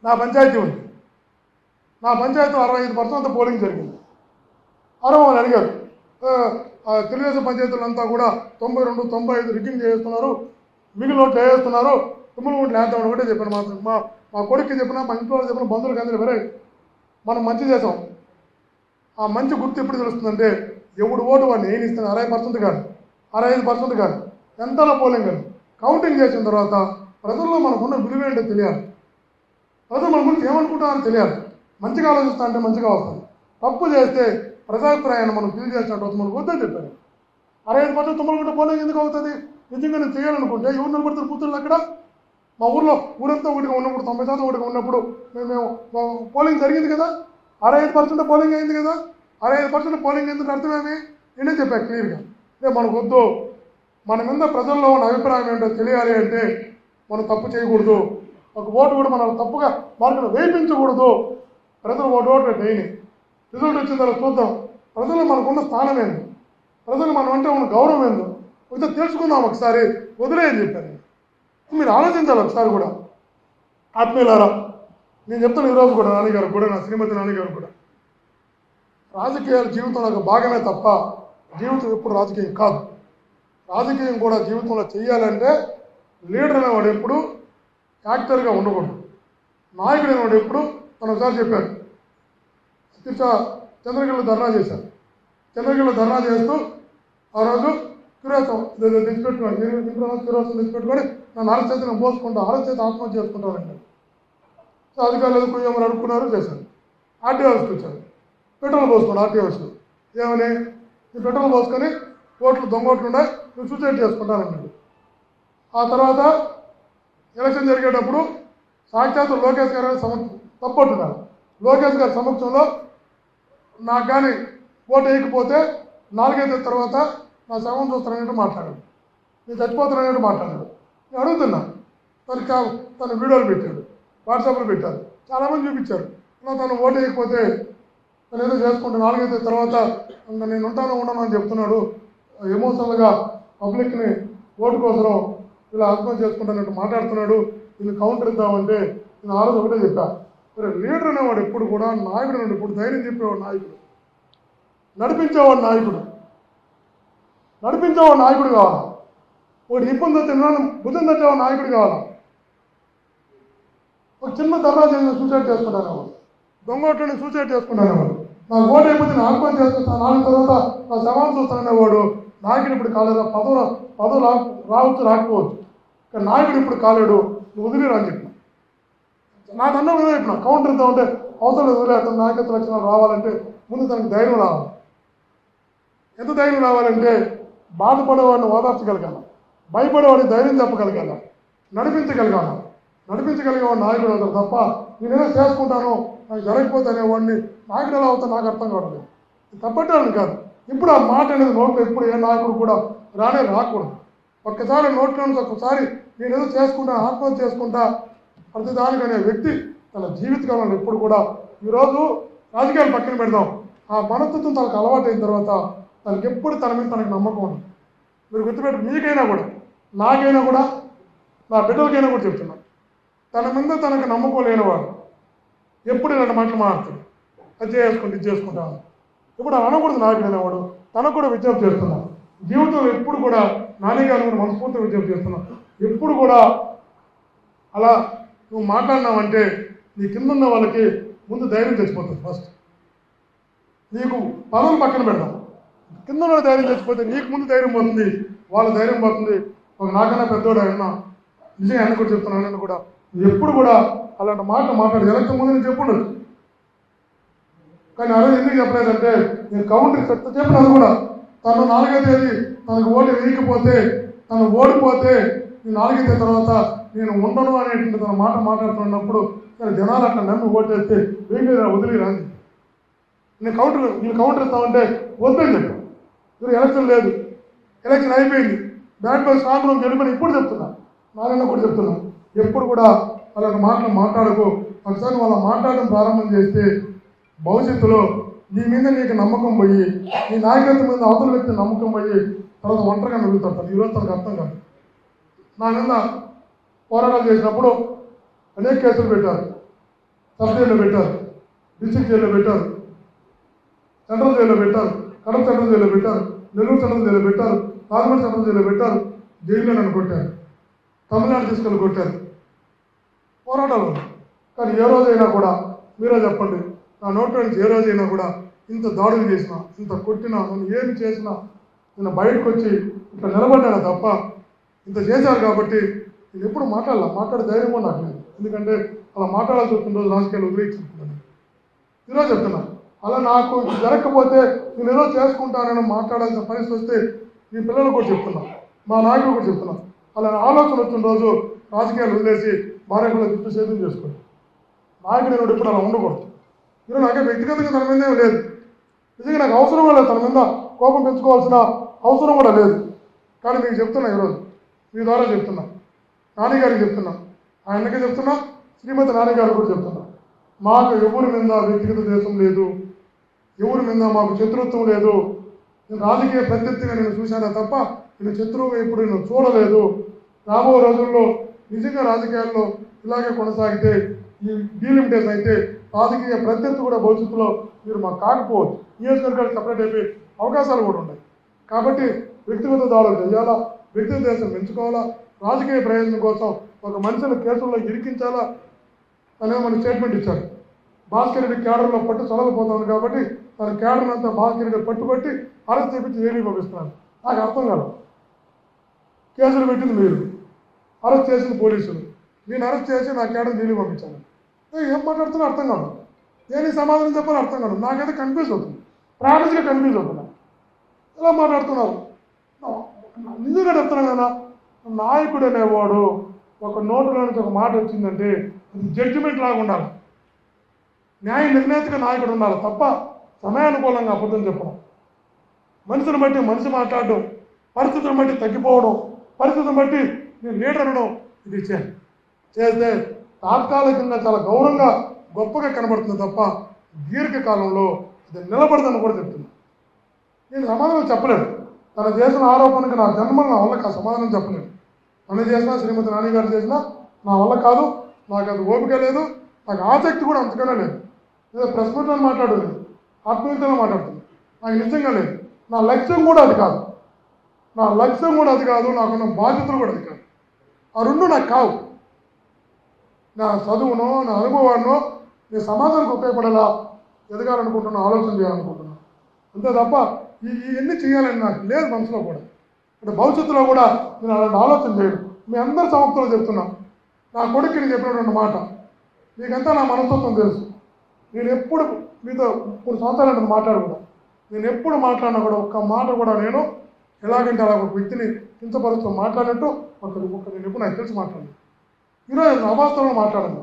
నా పంచాయతీ ఉంది నా పంచాయతీ అరవై ఐదు పర్సెంట్ పోలింగ్ జరిగింది అరవై వాళ్ళు అడిగారు "ఆ, ఆ తెలుగుదేశం పంచాయతీలంతా కూడా తొంభై రెండు తొంభై ఐదు రిగ్గింగ్ చేస్తున్నారు మిగిలిన ఓట్లు వేస్తున్నారు తుమ్ములు ఓట్లు వేద్దామని ఒకటే చెప్పాను మాత్రం మా మా కొడుక్కి చెప్పినా మా ఇంట్లో వాళ్ళకి చెప్పిన బంధువులకి అందరూ వేరే మనం మంచి చేసాం ఆ మంచి గుర్తు ఎప్పుడు తెలుస్తుందంటే ఎవడు ఓటు వాడిని ఏం ఇస్తాను అరవై పర్సెంట్ కాదు అరవై ఐదు పర్సెంట్ కాదు ఎంతలో పోలింగ్ కాదు కౌంటింగ్ చేసిన తర్వాత ప్రజల్లో మనకున్న విలువ ఏంటో తెలియాలి ప్రజలు మన గురించి ఏమనుకుంటారో తెలియాలి మంచిగా ఆలోచిస్తా అంటే మంచిగా వస్తుంది తప్పు చేస్తే ప్రజాభిప్రాయాన్ని మనం ఫీల్ చేసినట్టు అవుతుంది మనకు వద్దని చెప్పారు అరవై ఐదు పర్సెంట్ తుమ్మలకుంటే పోలింగ్ ఎందుకు అవుతుంది నిజంగా నేను చేయాలనుకుంటే ఎవరు నిలబడతారు కూతుళ్ళు అక్కడ మా ఊర్లో ఊరంతా ఒకటిగా ఉన్నప్పుడు తొంభై శాతం ఒకటిగా ఉన్నప్పుడు మేము మేము మా పోలింగ్ జరిగింది కదా అరవై ఐదు పర్సెంట్ పోలింగ్ అయింది కదా అరవై ఐదు పర్సెంట్ పోలింగ్ ఎందుకు అర్థమేమి నేనే చెప్పా క్లియర్గా అంటే మనకు వద్దు మన మీద ప్రజల్లో ఉన్న అభిప్రాయం ఏంటో తెలియాలి అంటే మనం తప్పు చేయకూడదు ఒక ఓటు కూడా మనం తప్పుగా మార్కులు వేయించకూడదు ప్రజలు ఓటు ఓటు వేయని రిజల్ట్ వచ్చిన తర్వాత చూద్దాం ప్రజలు మనకున్న స్థానం ఏంది ప్రజలు మనం అంటే ఉన్న గౌరవం ఏందో కొంచెం తెలుసుకుందాం ఒకసారి వదిలేయని చెప్పాను మీరు ఆలోచించాలి ఒకసారి కూడా ఆత్మీయులారా నేను చెప్తాను ఈరోజు కూడా నాన్నగారు కూడా నా శ్రీమతి నాన్నగారు కూడా రాజకీయాలు జీవితంలో ఒక భాగమే తప్ప జీవితం ఎప్పుడు రాజకీయం కాదు రాజకీయం కూడా జీవితంలో చేయాలంటే లీడర్ అనేవాడు ఎప్పుడు యాక్టర్గా ఉండకూడదు నాయకుడు అనేవాడు ఎప్పుడు తను ఒకసారి చెప్పారు తీర్చ చంద్రగిరిలో ధర్నా చేశారు చంద్రగిరిలో ధర్నా చేస్తూ ఆ రోజు కిరోసం తెచ్చిపెట్టుకోండి మీరు ఇంట్లో కిరోసం తెచ్చిపెట్టుకొని నన్ను అరచేతి నేను పోసుకుంటా అరచేతి ఆత్మహత్య చేసుకుంటానండి సో అధికారులు కుయ్యమని అడుక్కున్నారు చేశారు ఆర్టీఓ ఆఫీస్కి వచ్చారు పెట్రోల్ పోసుకోండి ఆర్టీఓ ఆఫీస్లో ఏమని ఈ పెట్రోల్ పోసుకొని ఓట్లు దొంగ ఓట్లు ఉన్నాయి నువ్వు సూసైడ్ చేసుకుంటానన్నాడు ఆ తర్వాత ఎలక్షన్ జరిగేటప్పుడు సాక్షాత్ లోకేష్ గారు సమ తప్పట్టున్నారు లోకేష్ గారి సమక్షంలో నాకు కానీ ఓటు వేయకపోతే నాలుగైదు తర్వాత నా శవం చూస్తానన్నట్టు మాట్లాడాడు నేను చచ్చిపోతానన్నట్టు మాట్లాడాడు నేను అడుగుతున్నా తనకి కా- తన వీడియోలు పెట్టాడు వాట్సాప్లో పెట్టారు చాలామంది చూపించారు నా తను ఓటు వేయకపోతే తను ఏదో చేసుకుంటే నాలుగైదు తర్వాత ఇంకా నేను ఉంటాను ఉండను అని చెప్తున్నాడు ఎమోషనల్గా పబ్లిక్ని ఓటు కోసం ఇలా ఆత్మహత్య చేసుకుంటున్నట్టు మాట్లాడుతున్నాడు వీళ్ళు కౌంటర్ ఇద్దామంటే నేను ఆ రోజు ఒకటే చెప్పా మరి లీడర్ అనేవాడు ఎప్పుడు కూడా నాయకుడు అనేవాడు ఇప్పుడు ధైర్యం చెప్పేవాడు నాయకుడు నడిపించేవాడు నాయకుడు నడిపించేవాడు నాయకుడు కావాలి ఒకటి ఇబ్బంది వస్తే నిన్న బుద్ధం తట్టేవాడు నాయకుడు కావాలి ఒక చిన్న ధర్నా చేసి సూసైడ్ చేసుకుంటాను వాడు దొంగోట్లని సూసైడ్ చేసుకుంటాను వాడు నాకు ఓటు అయిపోతే నేను ఆత్మహత్య చేసుకుంటాను నాలుగు తర్వాత నా శవాన్ని చూస్తాననేవాడు నాయకుడు ఇప్పుడు కాలేదా పదవు పదవు రా రావచ్చు రాకపోవచ్చు కానీ నాయకుడు ఇప్పుడు కాలేడు నువ్వు వదిలేరు అని చెప్పిన నాకు అన్న కదా చెప్పిన కౌంటర్ ఇద్దాం అంటే అవసరం లేదు వదిలేస్తాను నాయకత్వ లక్షణాలు రావాలంటే ముందు తనకు ధైర్యం రావాలి ఎంత ధైర్యం రావాలంటే బాధపడేవాడిని ఓదార్చగలగాల భయపడేవాడిని ధైర్యం చెప్పగలగాల నడిపించగలగాల నడిపించగలిగేవాడు నాయకుడు అవుతాడు తప్ప నేనేదో చేసుకుంటాను నాకు జరగకపోతే అనేవాడిని నాయకుడు ఎలా అవుతా నాకు అర్థం కావట్లేదు ఇది తప్పట్టాలని కాదు ఇప్పుడు ఆ మాట అనేది నోట్లో ఎప్పుడు ఏ నాయకుడు కూడా రానే రాకూడదు ఒక్కసారి నోట్లో నుంచి ఒక్కసారి నేను ఏదో చేసుకుంటా ఆత్మహత్య చేసుకుంటా ప్రతిదానికి అనే వ్యక్తి తన జీవితకాలంలో ఎప్పుడు కూడా ఈరోజు రాజకీయాలు పక్కన పెడదాం ఆ మనస్తత్వం తనకు అలవాటైన తర్వాత తనకి ఎప్పుడు తన మీద తనకు నమ్మకం ఉంది మీరు గుర్తుపెట్టు మీకైనా కూడా నాకైనా కూడా నా బిడ్డలకైనా కూడా చెప్తున్నా తన మీద తనకు నమ్మకం లేనివాడు ఎప్పుడు ఇలాంటి మాటలు మాట్లాడుతాడు అది చేసుకుంటే ఇది చేసుకుంటాను ఇప్పుడు అనకూడదు నాయకుడు అనేవాడు తనకు కూడా విజ్ఞప్తి చేస్తున్నాం జీవితంలో ఎప్పుడు కూడా నాన్నగారు కూడా మనస్ఫూర్తిగా విజ్ఞప్తి చేస్తున్నాం ఎప్పుడు కూడా అలా నువ్వు మాట్లాడినావంటే నీ కింద ఉన్న వాళ్ళకి ముందు ధైర్యం తెచ్చిపోతుంది ఫస్ట్ నీకు పదవులు పక్కన పెడదాం కింద ఉన్న ధైర్యం తెచ్చిపోతే నీకు ముందు ధైర్యం పోతుంది వాళ్ళ ధైర్యం పోతుంది ఒక నాకన్నా పెద్దోడు ఆయన నిజంగా ఆయన కూడా చెప్తున్నాను ఆయన కూడా నువ్వు ఎప్పుడు కూడా అలాంటి మాట మాట్లాడి ఎలక్షన్ ముందు నేను చెప్పుండదు కానీ ఆ రోజు ఎందుకు చెప్పలేదంటే నేను కౌంటర్ చెప్తే చెప్పినాను కూడా తను నాలుగో తేదీ తనకు ఓటు వేయకపోతే తను ఓడిపోతే ఈ నాలుగో తేదీ తర్వాత నేను ఉండను అనేటువంటి తన మాట మాట్లాడుతున్నప్పుడు సరే జనాలు అట్లా నమ్మి ఓటేస్తే వేయలేదు వదిలి రాని నేను కౌంటర్ నేను కౌంటర్ ఇస్తామంటే వద్దని చెప్పాను మీరు ఎలక్షన్ లేదు ఎలక్షన్ అయిపోయింది బ్యాట్ బాల్ స్ట్రాంగ్ రూమ్ గెలిపని ఇప్పుడు చెప్తున్నా నారాయణ కూడా చెప్తున్నా ఎప్పుడు కూడా అలాంటి మాటలు మాట్లాడకు ఒకసారి వాళ్ళ మాట్లాడడం ప్రారంభం చేస్తే భవిష్యత్తులో నీ మీద నీకు నమ్మకం పోయి నీ నాయకత్వం మీద అవతల వ్యక్తి నమ్మకం పోయి తర్వాత ఒంటరిగా మిగులుతాడు ఈరోజు తనకు అర్థం కాదు నా మీద పోరాటాలు చేసినప్పుడు అనేక కేసులు పెట్టారు సబ్ జైల్లో పెట్టారు డిస్ట్రిక్ట్ జైల్లో పెట్టారు సెంట్రల్ జైల్లో పెట్టారు కడప సెంట్రల్ జైల్లో పెట్టారు నెల్లూరు సెంట్రల్ జైల్లో పెట్టారు రాజమండ్రి సెంట్రల్ జైల్లో పెట్టారు జైల్లో నన్ను కొట్టారు తమిళనాడు తీసుకెళ్ళి కొట్టారు పోరాటాలు ఉన్నాయి. కానీ ఏ రోజైనా కూడా మీరే చెప్పండి నా నోట్లో నుంచి ఏ రోజైనా కూడా ఇంత దాడులు చేసినా ఇంత కొట్టినా నన్ను ఏమి చేసినా నేను బయటకు వచ్చి ఇట్లా నిలబడ్డాను తప్ప ఇంత చేశారు కాబట్టి నేను ఎప్పుడు మాట్లాడాల మాట్లాడే ధైర్యం కూడా నాకు లేదు ఎందుకంటే అలా మాట్లాడాల్సి వచ్చిన రోజు రాజకీయాలు వదిలేసుకుంటున్నాను ఈరోజు చెప్తున్నా అలా నాకు ఇది జరగకపోతే నేను ఏదో చేసుకుంటానని మాట్లాడాల్సిన పరిస్థితి వస్తే మీ పిల్లలకు కూడా చెప్తున్నా మా నాయకులు కూడా చెప్తున్నా అలా ఆలోచన వచ్చిన రోజు రాజకీయాలు వదిలేసి భార్య పిల్లలు చుట్టూ సేద్యం చేసుకోండి నాయకుడు నేను ఇప్పుడు అలా ఉండకూడదు ఈరోజు నాకే వ్యక్తిగతంగా తన మీద ఏం లేదు నిజంగా నాకు అవసరం కూడా లేదు తన మీద కోపం పెంచుకోవాల్సిన అవసరం కూడా లేదు కానీ మీకు చెప్తున్నా ఈరోజు మీ ద్వారా చెప్తున్నా నాన్నగారికి చెప్తున్నా ఆయనకే చెప్తున్నా శ్రీమతి నాన్నగారు కూడా చెప్తున్నా మాకు ఎవరి మీద వ్యక్తిగత దేశం లేదు ఎవరి మీద మాకు శత్రుత్వం లేదు నేను రాజకీయ ప్రత్యర్థిగా నేను చూశానే తప్ప నేను శత్రువుగా ఇప్పుడు నేను చూడలేదు రాబో రోజుల్లో నిజంగా రాజకీయాల్లో ఇలాగే కొనసాగితే ఈ డీలిమిటేషన్ అయితే రాజకీయ ప్రత్యర్థి కూడా భవిష్యత్తులో మీరు మాకు కాకపోవచ్చు నియోజకవర్గాలు సపరేట్ అయిపోయి అవకాశాలు కూడా ఉన్నాయి కాబట్టి వ్యక్తిగత దాడులు చేయాలా వ్యక్తిగత దేశం పెంచుకోవాలా రాజకీయ ప్రయోజనం కోసం ఒక మనిషిని కేసుల్లో ఇరికించాలా అనే మన స్టేట్మెంట్ ఇచ్చారు భాస్కర్ రెడ్డి క్యాడర్లో పట్టు చదవకపోతాను కాబట్టి తన క్యాడర్ అంతా భాస్కర్ రెడ్డి పట్టుబట్టి అరెస్ట్ చేపించి జైలుకి పంపిస్తున్నారు నాకు అర్థం కాదు కేసులు పెట్టింది మీరు అరెస్ట్ చేసింది పోలీసులు నేను అరెస్ట్ చేసి నా క్యాడర్ జైలుకి పంపించాను ఏ, ఏం మాట్లాడుతున్నా అర్థం కాదు దేనికి సమాధానం చెప్పాలో అర్థం కాదు నాకైతే కన్ఫ్యూజ్ అవుతుంది ప్రాక్టిస్గా కన్ఫ్యూజ్ అవుతున్నా ఎలా మాట్లాడుతున్నారు నా- నిజంగా చెప్తున్నాను కదా నాయకుడు అనేవాడు ఒక నోటులో నుంచి ఒక మాట వచ్చిందంటే అది జడ్జిమెంట్ లాగా ఉండాలి న్యాయ నిర్ణేతగా నాయకుడు ఉండాలి తప్ప సమయానుకూలంగా అబద్ధం చెప్పడం మనిషిని బట్టి మనిషి మాట్లాడడం పరిస్థితులను బట్టి తగ్గిపోవడం పరిస్థితిని బట్టి నేను లీడర్ అనడం ఇది చేయాలి చేస్తే తాత్కాలికంగా చాలా గౌరవంగా గొప్పగా కనబడుతుంది తప్ప దీర్ఘకాలంలో ఇది నిలబడదని కూడా చెప్తున్నా నేను సమాధానం చెప్పలేను తను చేసిన ఆరోపణకి నా జన్మలో నా వల్ల కాదు సమాధానం చెప్పలేను తను చేసినా శ్రీమతి నాని గారు చేసినా నా వల్ల కాదు నాకు అది ఓపిక లేదు నాకు ఆసక్తి కూడా అంతకనే లేదు ఏదో ప్రెస్ మీట్లో మాట్లాడలేదు ఆత్మీయతలో మాట్లాడుతుంది నాకు నిజంగా లేదు నా లక్ష్యం కూడా అది కాదు నా లక్ష్యం కూడా అది కాదు నాకున్న బాధ్యతలు కూడా అది కాదు ఆ రెండు నాకు కావు నా చదువునో నా అనుభవాన్నో నేను సమాజానికి ఉపయోగపడేలా ఎదగాలనుకుంటున్నా ఆలోచన చేయాలనుకుంటున్నా అంతే తప్ప ఈ ఇవన్నీ చేయాలని నాకు లేదు మనసులో కూడా అంటే భవిష్యత్తులో కూడా నేను అలాంటి ఆలోచన చేయను మీ అందరి సమక్షంలో చెప్తున్నా నా కొడుక్కి నేను చెప్పినటువంటి మాట మీకంతా నా మనస్తత్వం తెలుసు నేను ఎప్పుడు మీతో మూడు సంవత్సరాలు అంటే మాట్లాడకూడదు నేను ఎప్పుడు మాట్లాడినా కూడా ఒక్క మాట కూడా నేను ఎలాగంటే అలా ఒక వ్యక్తిని కించపరుస్తూ మాట్లాడినట్టు ఒక ఒక నేను ఎప్పుడు నాకు తెలిసి మాట్లాడను ఈరోజు అవాస్తవంలో మాట్లాడను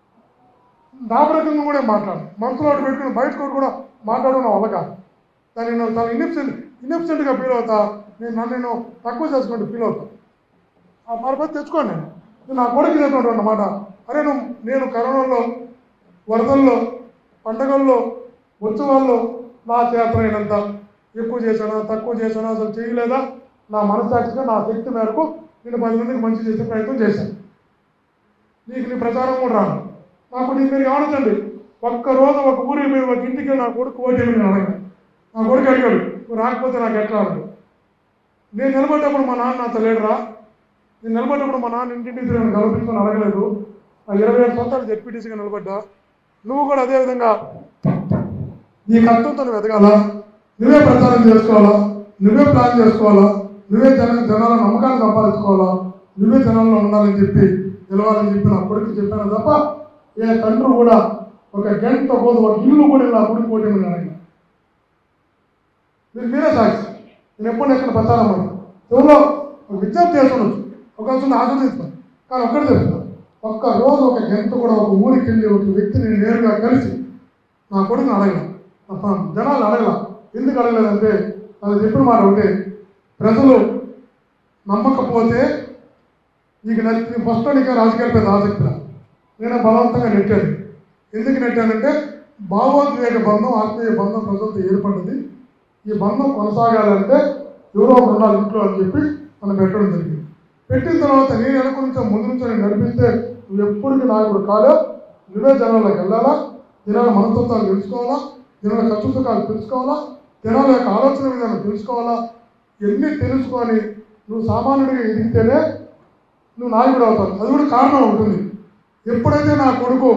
దాపరకంగా కూడా మాట్లాడను మనసులో ఒకటి పెట్టుకుని బయటకు ఒకటి కూడా మాట్లాడడం నా వల్ల కాదు దాన్ని నేను చాలా ఇన్ఎఫిషియెంట్ ఇన్ఎఫిషియెంట్గా ఫీల్ అవుతా నేను నన్ను నేను తక్కువ చేసుకుంటూ ఫీల్ అవుతా ఆ మరపతి తెచ్చుకోండి నేను నేను నా కొడుకు చెప్పినటువంటి అన్నమాట అరే నువ్వు నేను కరోనాలో వరదల్లో పండగల్లో ఉత్సవాల్లో నా చేతనైనంత ఎక్కువ చేశానా తక్కువ చేశానా అసలు చేయలేదా నా మనసాక్షిగా నా శక్తి మేరకు నేను పది మందికి మంచి చేసే ప్రయత్నం చేశాను నీకు నీ ప్రచారం కూడా రాను నాకు నీ మీరు ఆలోచండి ఒక్క రోజు ఒక ఊరి మీరు ఒక ఇంటికి వెళ్ళి నా కొడుకు ఓటు ఏమి నేను అడగను నా కొడుకు అడిగాడు నువ్వు రాకపోతే నాకు ఎట్లా అడగడు నేను నిలబడ్డప్పుడు మా నాన్న నాతో లేడురా నేను నిలబడ్డప్పుడు మా నాన్న ఇంటింటి తిరిగి కల్పించుకొని అడగలేదు ఆ ఇరవై ఏడు సంవత్సరాలు జెడ్పీటీసీగా నిలబడ్డా నువ్వు కూడా అదే విధంగా నీ కష్టంతో నువ్వు ఎదగాలా నువ్వే ప్రచారం చేసుకోవాలా నువ్వే ప్లాన్ చేసుకోవాలా నువ్వే జన జనాల నమ్మకాన్ని సంపాదించుకోవాలా నువ్వే జనాల్లో ఉండాలని చెప్పి నిలవాలని చెప్పి నా కొడుకు చెప్పాను తప్ప ఏ తండ్రి కూడా ఒక గంట పోదు ఒక ఇల్లు కూడా ఇలా గుడి పోటీ అడిగిన మీరు మీరే సాక్షి నేను ఎప్పుడు ఎక్కడ ప్రచారం అవ్వను. ఎవరో ఒక విజ్ఞప్తి చేస్తున్నాను ఒక వస్తుంది ఆశ్రదిస్తాను కానీ ఒక్కడే చెప్తాను ఒక్క రోజు ఒక గంట కూడా ఒక ఊరికి వెళ్ళి ఒక వ్యక్తిని నేరుగా కలిసి నా కొడుకుని అడగల జనాలు అడగల ఎందుకు అడగలేదంటే అది చెప్పిన మాట ఒకటే ప్రజలు నమ్మకపోతే నీకు నచ్చి ఫస్ట్ నీకు రాజకీయాల పెద్ద ఆసక్తి రా. నేను బలవంతంగా నెట్టాను ఎందుకు నెట్టానంటే భావోద్వేగ బంధం ఆత్మీయ బంధం ప్రజలతో ఏర్పడింది ఈ బంధం కొనసాగాలంటే ఎవరో ఒకరు ఉండాలి ఇంట్లో అని చెప్పి మనం పెట్టడం జరిగింది పెట్టిన తర్వాత నేను వెనక నుంచో ముందు నుంచో నేను నడిపిస్తే నువ్వు ఎప్పటికీ నాయకుడు కాలే నువ్వే జనాల్లోకి వెళ్ళాలా జనాల మనస్తత్వాలు తెలుసుకోవాలా జనాల ఖర్చు సుఖాలు తెలుసుకోవాలా జనాల యొక్క ఆలోచన విధానం తెలుసుకోవాలా ఎన్ని తెలుసుకొని నువ్వు సామాన్యుడిగా ఎదిగితేనే నువ్వు నాయకుడు అవుతావు అది కూడా కారణం ఉంటుంది ఎప్పుడైతే నా కొడుకు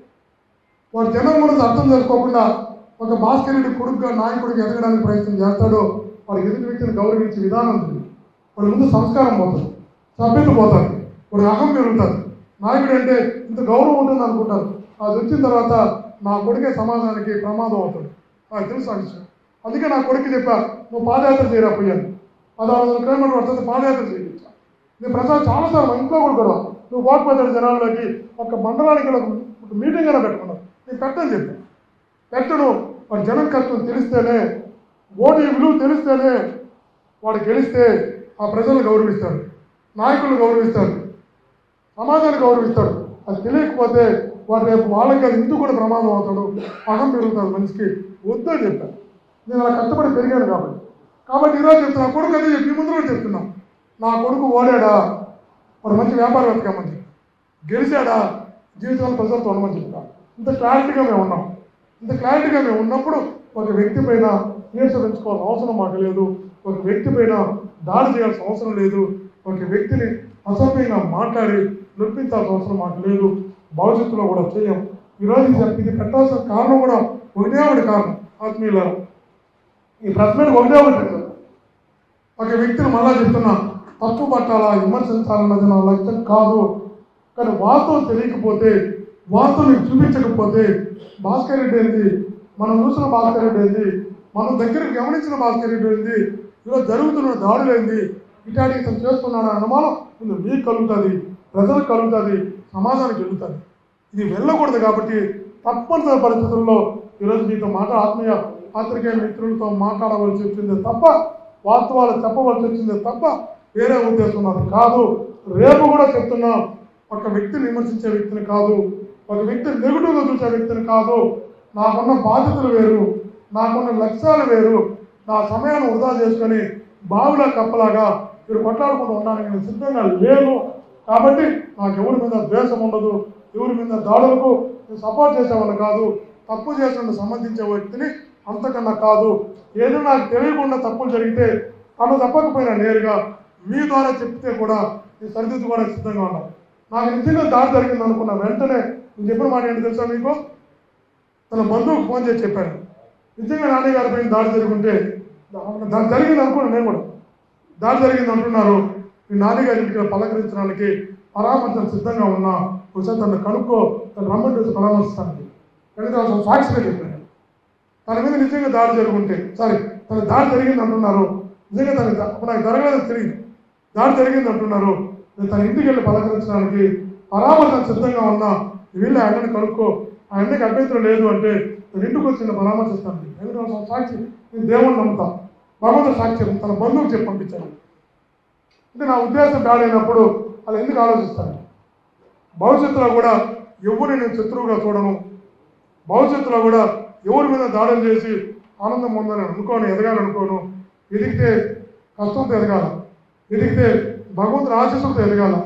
వాడు జనం గురించి అర్థం చేసుకోకుండా ఒక భాస్కర్ రెడ్డి కొడుకుగా నాయకుడికి ఎదగడానికి ప్రయత్నం చేస్తాడో వాడు ఎదుటి వ్యక్తిని గౌరవించే విధానం ఉంటుంది వాడి ముందు సంస్కారం పోతుంది సభ్యత పోతుంది వాడి అహం పెరుగుతుంది నాయకుడు అంటే ఇంత గౌరవం ఉంటుంది అనుకుంటారు అది వచ్చిన తర్వాత నా కొడుకే సమాజానికి ప్రమాదం అవుతాడు నాకు తెలుసు ఆ విషయం అందుకే నా కొడుకు చెప్పా నువ్వు పాదయాత్ర చేయరా పోయాను పదహారు వందల కిలోమీటర్లు పడుతుంది పాదయాత్ర చేయించా నేను ప్రసాద్ చాలాసార్లు మా ఇంట్లో కూడా గొడవ నువ్వు పోకపోతాడు జనాల్లోకి ఒక మండలానికి ఒక ఒక మీటింగ్ అయినా పెట్టుకున్నావు నేను పెట్టని చెప్పాను పెట్టను వాడి జనం కష్టం తెలిస్తేనే ఓటు విలువ తెలిస్తేనే వాడు గెలిస్తే ఆ ప్రజలను గౌరవిస్తాడు నాయకులను గౌరవిస్తాడు సమాజాన్ని గౌరవిస్తాడు అది తెలియకపోతే వాడు రేపు వాళ్ళకి అది ఇందుకు కూడా ప్రమాదం అవుతాడు అహం పెరుగుతాడు మనిషికి వద్దని చెప్పాను నేను అలా కష్టపడి పెరిగాను కాబట్టి కాబట్టి ఈరోజు చెప్తున్నా కొడుకు అదే చెప్పి ముందు కూడా చెప్తున్నాం నా కొడుకు ఓడాడా వాడు మంచి వ్యాపారవేత్త కమ్మని గెలిచాడా జీవితంలో ప్రజలతో ఉండమని చెప్తా ఇంత క్లారిటీగా మేము ఉన్నాం ఇంత క్లారిటీగా మేము ఉన్నప్పుడు ఒక వ్యక్తి పైన కేసు పెంచుకోవాల్సిన అవసరం మాకు లేదు ఒక వ్యక్తి పైన దాడి చేయాల్సిన అవసరం లేదు ఒక వ్యక్తిని అసభ్యంగా మాట్లాడి నొప్పించాల్సిన అవసరం మాకు లేదు భవిష్యత్తులో కూడా చేయం ఈరోజు ఇది ఇది పెట్టాల్సిన కారణం కూడా ఒకటే ఒకటి కారణం ఆత్మీయుల ఈ ప్రశ్నకు ఒకటే ఒకటి పెట్టారు. ఒక వ్యక్తిని మళ్ళా చెప్తున్నా తప్పు పట్టాలా విమర్శించాలన్నది నా లక్ష్యం కాదు కానీ వాస్తవం తెలియకపోతే వాస్తవం నీకు చూపించకపోతే భాస్కర్ రెడ్డి ఏంది మనం చూసిన భాస్కర్ రెడ్డి ఏంది మనం దగ్గరికి గమనించిన భాస్కర్ రెడ్డి ఏంది ఇలా జరుగుతున్న దాడులు ఏంది ఇటాడి ఇతను చేస్తున్నాడు అన్న అనుమానం ముందు మీకు కలుగుతుంది ప్రజలకు కలుగుతుంది సమాజానికి వెళ్తుంది ఇది వెళ్ళకూడదు కాబట్టి తప్పనిసరి పరిస్థితుల్లో ఈరోజు మీతో మాట ఆత్మీయ పాత్రికేయ మిత్రులతో మాట్లాడవలసి వచ్చింది తప్ప వాస్తవాలు చెప్పవలసి వచ్చింది తప్ప వేరే ఉద్దేశం నాకు కాదు రేపు కూడా చెప్తున్నాం ఒక వ్యక్తిని విమర్శించే వ్యక్తిని కాదు ఒక వ్యక్తిని నెగిటివ్గా చూసే వ్యక్తిని కాదు నాకున్న బాధ్యతలు వేరు నాకున్న లక్ష్యాలు వేరు నా సమయాన్ని వృధా చేసుకొని బావిలా కప్పలాగా మీరు కొట్లాడుకుంటూ ఉండడానికి నేను సిద్ధంగా లేను కాబట్టి నాకు ఎవరి మీద ద్వేషం ఉండదు ఎవరి మీద దాడులకు నేను సపోర్ట్ చేసేవాళ్ళు కాదు తప్పు చేసిన సంబంధించే వ్యక్తిని అంతకన్నా కాదు ఏదో నాకు తెలియకుండా తప్పులు జరిగితే తను తప్పకపోయినా నేరుగా మీ ద్వారా చెప్తే కూడా నేను సరిదిద్దుకోవడానికి సిద్ధంగా ఉన్నాను నాకు నిజంగా దాడి జరిగింది అనుకున్న వెంటనే నేను చెప్పిన మాట ఏంటి తెలుసా మీకు తన బంధువుకు ఫోన్ చేసి చెప్పాను నిజంగా నాన్నగారి పైన దాడి జరుగుంటే దాని జరిగింది అనుకున్నాను నేను కూడా దాడి జరిగింది అంటున్నారు మీ నాన్నగారి ఇంటికి పలకరించడానికి పరామర్శం సిద్ధంగా ఉన్నా ఒకసారి తను కనుక్కో తను రమ్మని వచ్చి పరామర్శిస్తానికి వెంకటరావు సాక్షిగా చెప్పాను తన మీద నిజంగా దాడి జరుగుంటే సారీ తన దాడి జరిగింది అంటున్నారు నిజంగా తన అప్పుడు నాకు జరగలేదు తెలియదు దాడి జరిగింది అంటున్నారు నేను తన ఇంటికి వెళ్ళి పలకరించడానికి పరామర్శం సిద్ధంగా ఉన్నా నువ్వు వెళ్ళి ఆయనని కనుక్కో ఆ ఇంటికి అభ్యంతరం లేదు అంటే నేను ఇంటికి వచ్చి నేను పరామర్శిస్తాను వెంకటరావు సాక్షి నేను దేవుని నమ్ముతా భగవంతుడు సాక్షి తన బంధువుకి చెప్పి పంపించాను అంటే నా ఉద్దేశం దాడైనప్పుడు అలా ఎందుకు ఆలోచిస్తాను భవిష్యత్తులో కూడా ఎవరిని నేను శత్రువుగా చూడను భవిష్యత్తులో కూడా ఎవరి మీద దాడులు చేసి ఆనందం పొందాలని అనుకోను ఎదగాలనుకోను ఎదిగితే కష్టంతో ఎదగాల ఎదిగితే భగవంతుని ఆశీస్సులతో ఎదగాల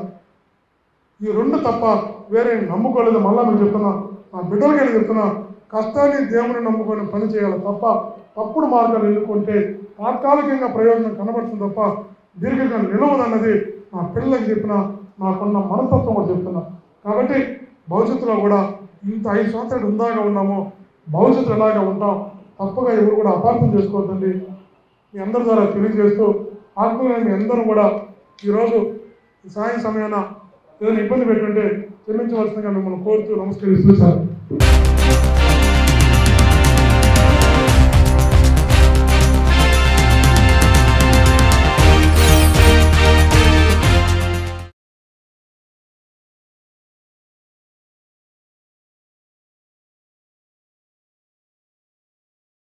ఈ రెండు తప్ప వేరే నమ్ముకోలేదు మళ్ళా మీరు చెప్తున్నా నా బిడ్డలకి చెప్తున్నా కష్టాన్ని దేవుని నమ్ముకొని పని చేయాలి తప్ప తప్పుడు మార్గాలు ఎన్నుకుంటే తాత్కాలికంగా ప్రయోజనం కనబడుతుంది తప్ప దీర్ఘంగా నిలవదన్నది నా పిల్లలకి చెప్పిన నాకున్న మనస్తత్వం కూడా చెప్తున్నా కాబట్టి భవిష్యత్తులో కూడా ఇంత ఐదు సంవత్సరాలు ఉందాగా ఉన్నామో భవిష్యత్తులో ఎలాగా ఉంటాం తప్పగా ఎవరు కూడా అపార్థం చేసుకోవద్దండి మీ అందరి ద్వారా తెలియజేస్తూ ఆత్మీయులైన మీ అందరూ కూడా ఈరోజు ఈ సాయం సమయాన ఏదైనా ఇబ్బంది పెట్టుంటే క్షమించవలసిందిగా మిమ్మల్ని కోరుతూ నమస్కరిస్తూ సార్